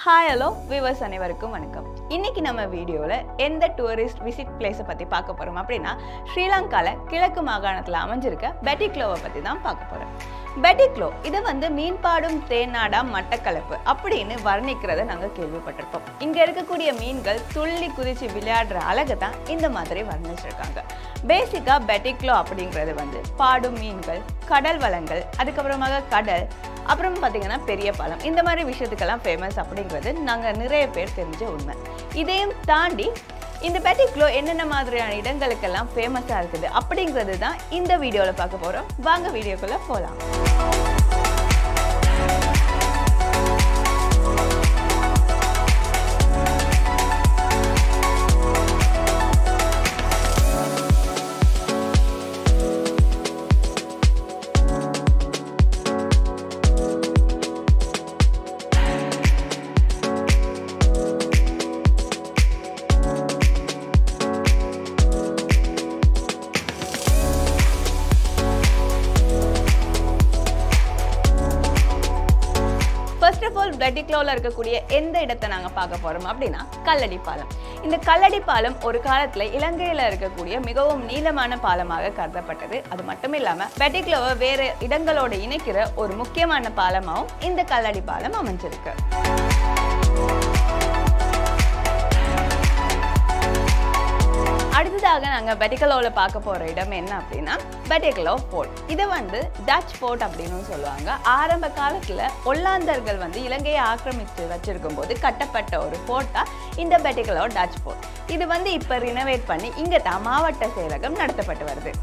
hi hello viewers அனைவருக்கும் வணக்கம் இன்னைக்கு நம்ம வீடியோவில் எந்த டூரிஸ்ட் விசிட் பிளேஸை பற்றி பார்க்க போகிறோம் அப்படின்னா ஸ்ரீலங்காவில் கிழக்கு மாகாணத்தில் அமைஞ்சிருக்க பெட்டிக்லோவை பற்றி தான் பார்க்க போகிறோம் பெட்டிக்லோ இது வந்து மீன்பாடும் தேனாடா மட்டக்களப்பு அப்படின்னு வர்ணிக்கிறத நாங்கள் கேள்விப்பட்டிருப்போம் இங்கே இருக்கக்கூடிய மீன்கள் துள்ளி குதிச்சு விளையாடுற அழகை தான் இந்த மாதிரி வர்ணிச்சிருக்காங்க பேசிக்காக பெட்டிக்லோ அப்படிங்கிறது வந்து பாடும் மீன்கள் கடல் வளங்கள் அதுக்கப்புறமாக கடல் அப்புறம் பார்த்தீங்கன்னா பெரிய பாலம் இந்த மாதிரி விஷயத்துக்கெல்லாம் ஃபேமஸ் அப்படிங்கிறது நாங்கள் நிறைய பேர் தெரிஞ்ச உண்மை இதையும் தாண்டி இந்த பெட்டிக்லோ என்னென்ன மாதிரியான இடங்களுக்கெல்லாம் ஃபேமஸாக இருக்குது அப்படிங்கிறது தான் இந்த வீடியோவில் பார்க்க போகிறோம் வாங்க வீடியோக்குள்ளே போகலாம் ஃபர்ஸ்ட் ஆஃப் ஆல் பெட்டிக்லோவில் இருக்கக்கூடிய எந்த இடத்தை நாங்கள் பார்க்க போகிறோம் அப்படின்னா கல்லடி பாலம் இந்த கல்லடி பாலம் ஒரு காலத்தில் இலங்கையில் இருக்கக்கூடிய மிகவும் நீளமான பாலமாக கருதப்பட்டது அது மட்டும் இல்லாமல் பெட்டிக்லோவை வேறு இடங்களோடு இணைக்கிற ஒரு முக்கியமான பாலமாகவும் இந்த கல்லடி பாலம் அமைஞ்சிருக்கு அடுத்ததாக நாங்கள் பெட்டிகலோவில் பார்க்க போகிற இடம் என்ன அப்படின்னா பெட்டிகலோ ஃபோர்ட் இதை வந்து டச் ஃபோர்ட் அப்படின்னு சொல்லுவாங்க ஆரம்ப காலத்தில் ஒல்லாந்தர்கள் வந்து இலங்கையை ஆக்கிரமித்து வச்சிருக்கும் போது கட்டப்பட்ட ஒரு ஃபோர்ட்டா இந்த பெட்டிகலோ டச் ஃபோர்ட் இது வந்து இப்போ ரினோவேட் பண்ணி இங்கே தான் மாவட்ட செயலகம் நடத்தப்பட்டு வருது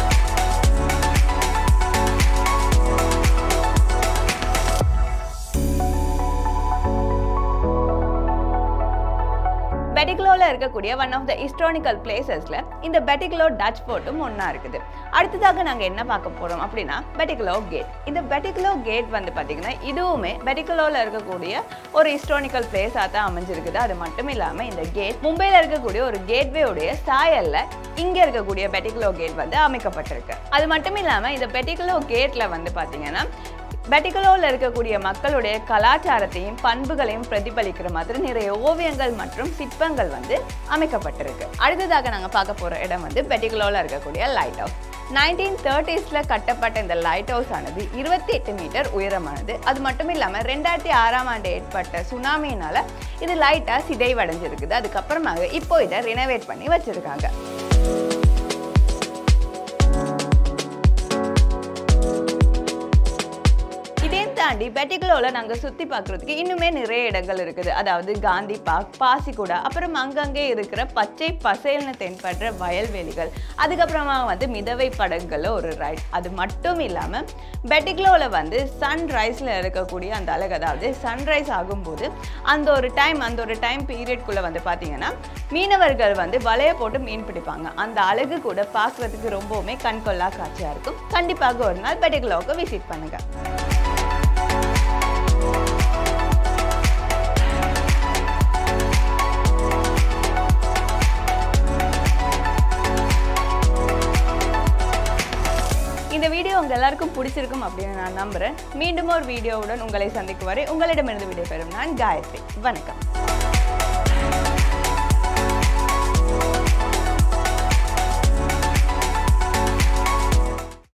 பெட்டிக்லோவில் இருக்கக்கூடிய ஒன் ஆஃப் த ஹிஸ்டானிக்கல் பிளேசஸில் இந்த பெட்டிக்லோ டச் ஃபோர்ட்டும் ஒன்றா இருக்குது அடுத்ததாக நாங்கள் என்ன பார்க்க போகிறோம் அப்படின்னா பெட்டிக்லோ கேட் இந்த பெட்டிக்லோ கேட் வந்து பார்த்திங்கன்னா இதுவுமே பெட்டிக்லோவில் இருக்கக்கூடிய ஒரு ஹிஸ்டானிக்கல் பிளேஸாக தான் அமைஞ்சிருக்குது அது மட்டும் இல்லாமல் இந்த கேட் மும்பையில் இருக்கக்கூடிய ஒரு கேட்வேவுடைய சாயலில் இங்கே இருக்கக்கூடிய பெட்டிக்லோ கேட் வந்து அமைக்கப்பட்டிருக்கு அது மட்டும் இல்லாமல் இந்த பெட்டிக்லோ கேட்டில் வந்து பார்த்தீங்கன்னா பெட்டிகலோவில் இருக்கக்கூடிய மக்களுடைய கலாச்சாரத்தையும் பண்புகளையும் பிரதிபலிக்கிற மாதிரி நிறைய ஓவியங்கள் மற்றும் சிற்பங்கள் வந்து அமைக்கப்பட்டிருக்கு அடுத்ததாக நாங்கள் பார்க்க போகிற இடம் வந்து பெட்டிகலோவில் இருக்கக்கூடிய லைட் ஹவுஸ் நைன்டீன் தேர்ட்டிஸில் கட்டப்பட்ட இந்த லைட் ஹவுஸ் ஆனது இருபத்தி எட்டு மீட்டர் உயரமானது அது மட்டும் இல்லாமல் ரெண்டாயிரத்தி ஆறாம் ஆண்டு ஏற்பட்ட சுனாமியினால இது லைட்டாக சிதைவடைஞ்சிருக்குது அதுக்கப்புறமாக இப்போ இதை ரினோவேட் பண்ணி வச்சுருக்காங்க இதையும் தாண்டி பெட்டிகுலோவில் நாங்கள் சுற்றி பார்க்குறதுக்கு இன்னுமே நிறைய இடங்கள் இருக்குது அதாவது காந்தி பார்க் பாசிக்குடா அப்புறம் அங்கங்கே இருக்கிற பச்சை பசேல்னு தென்படுற வயல்வெளிகள் அதுக்கப்புறமா வந்து மிதவை படகுகளில் ஒரு ரைட் அது மட்டும் இல்லாமல் பெட்டிகுலோவில் வந்து சன்ரைஸில் இருக்கக்கூடிய அந்த அழகு அதாவது சன்ரைஸ் ஆகும்போது அந்த ஒரு டைம் அந்த ஒரு டைம் பீரியட்குள்ளே வந்து பார்த்தீங்கன்னா மீனவர்கள் வந்து வலைய போட்டு மீன் பிடிப்பாங்க அந்த அழகு கூட பார்க்குறதுக்கு ரொம்பவுமே கண்கொள்ளா காட்சியாக இருக்கும் கண்டிப்பாக ஒரு நாள் பெட்டிகுலோவுக்கு விசிட் பண்ணுங்கள் இந்த வீடியோ உங்க எல்லாருக்கும் பிடிச்சிருக்கும் அப்படின்னு நான் நம்புறேன் மீண்டும் ஒரு வீடியோவுடன் உங்களை சந்திக்கும் வரை உங்களிடமிருந்து விடைபெறும் நான் காயத்ரி வணக்கம்